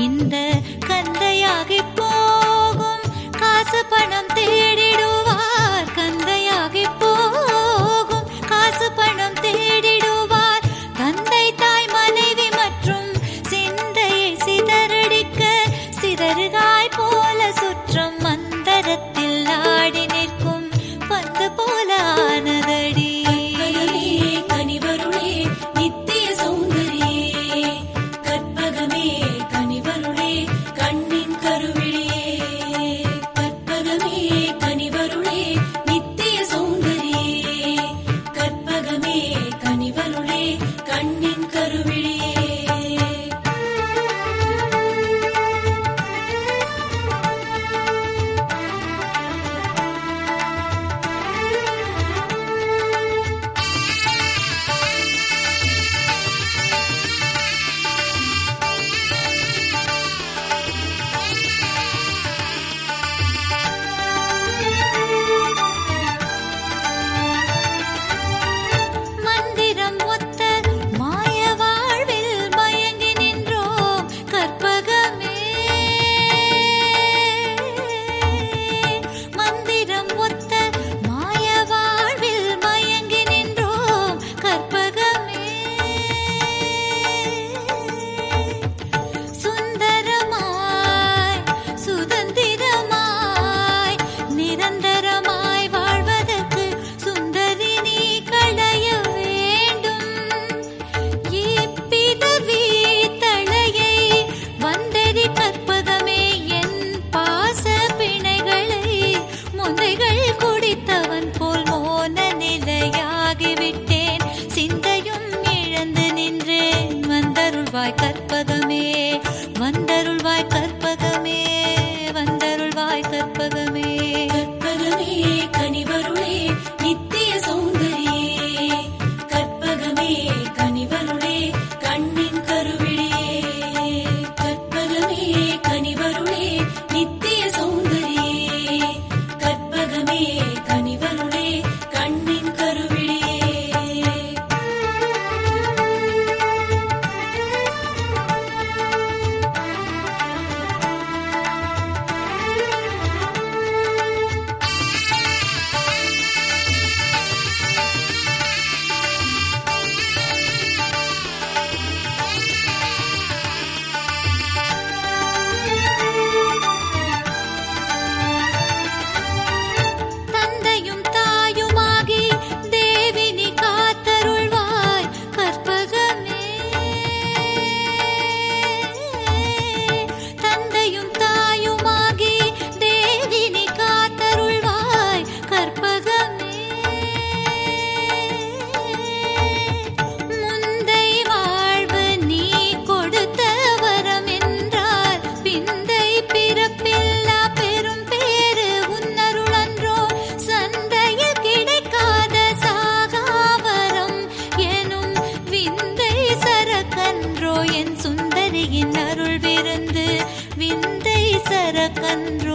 இந்த கந்தையாகி போகும் காசு பணம் தேடிடுவார் கந்தையாகி போகும் காசு பணம் தேடிடுவார் தந்தை தாய் மனைவி மற்றும் சிந்தையை சிதறடிக்க சிதறுகாய் போல சுற்றும் மந்தரத்தில் ஆடி நிற்கும் பந்து போல ஆனதடி கற்பகமே கனிவருளே நித்திய சௌந்தரியே கற்பகமே கனிவருளே கண்ணின் கருவிழியே கற்பகமே கனிவருளே நித்திய சௌந்தரியே கற்பகமே கனிவருளே கண்ணின் கருவிழியே மந்திரம் ஒத்த மாய வாழ்வில் மயங்கி நின்றோம் கற்பகமே மந்திரம் ஒத்த மாய வாழ்வில் மயங்கி நின்றோம் கற்பகமே சுந்தரமாய் சுதந்திரமாய் நிரந்தரமாய் வாழ்வதற்கு சுந்தரி நீ களைய வேண்டும் இப்பிதவி தளையை வந்தரி கற்பகமே என் பாச பிணைகளை முந்தைகள் குடித்தவன் போல் மோன நிலையாகிவிட்டேன் சிந்தையும் இழந்து நின்றேன் வந்தருள்வாய் கற்பகமே வந்தருள்வாய் கற்பகமே வந்தருள்வாய் கற்பகமே கற்பகமே கனிவருளே நித்திய சௌந்தரியே கற்பகமே கனிவருளே கண்ணின் கருவிழியே கற்பகமே கனிவருளே நித்திய சௌந்தரியே கற்பகமே கனிவருளே கண்ணின் கருவிழியே தந்தையும் தாயுமாகி தேவினி காத்தருள்வாய் கற்பகமே தந்தையும் தாயுமாகி தேவினி காத்தருள்வாய் கற்பகமே முந்தை வாழ்வு நீ கொடுத்த வரம் என்றால் பிந்தை பிறப்பில்லா பெரும் பேரு உன்னருளன்றோ சந்தையில் கிடைக்காத சாகாவரம் எனும் விந்தை சரக்கன்றோ என் சுந்தரியின் அருள் விருந்து விந்தை சரக்கன்றோ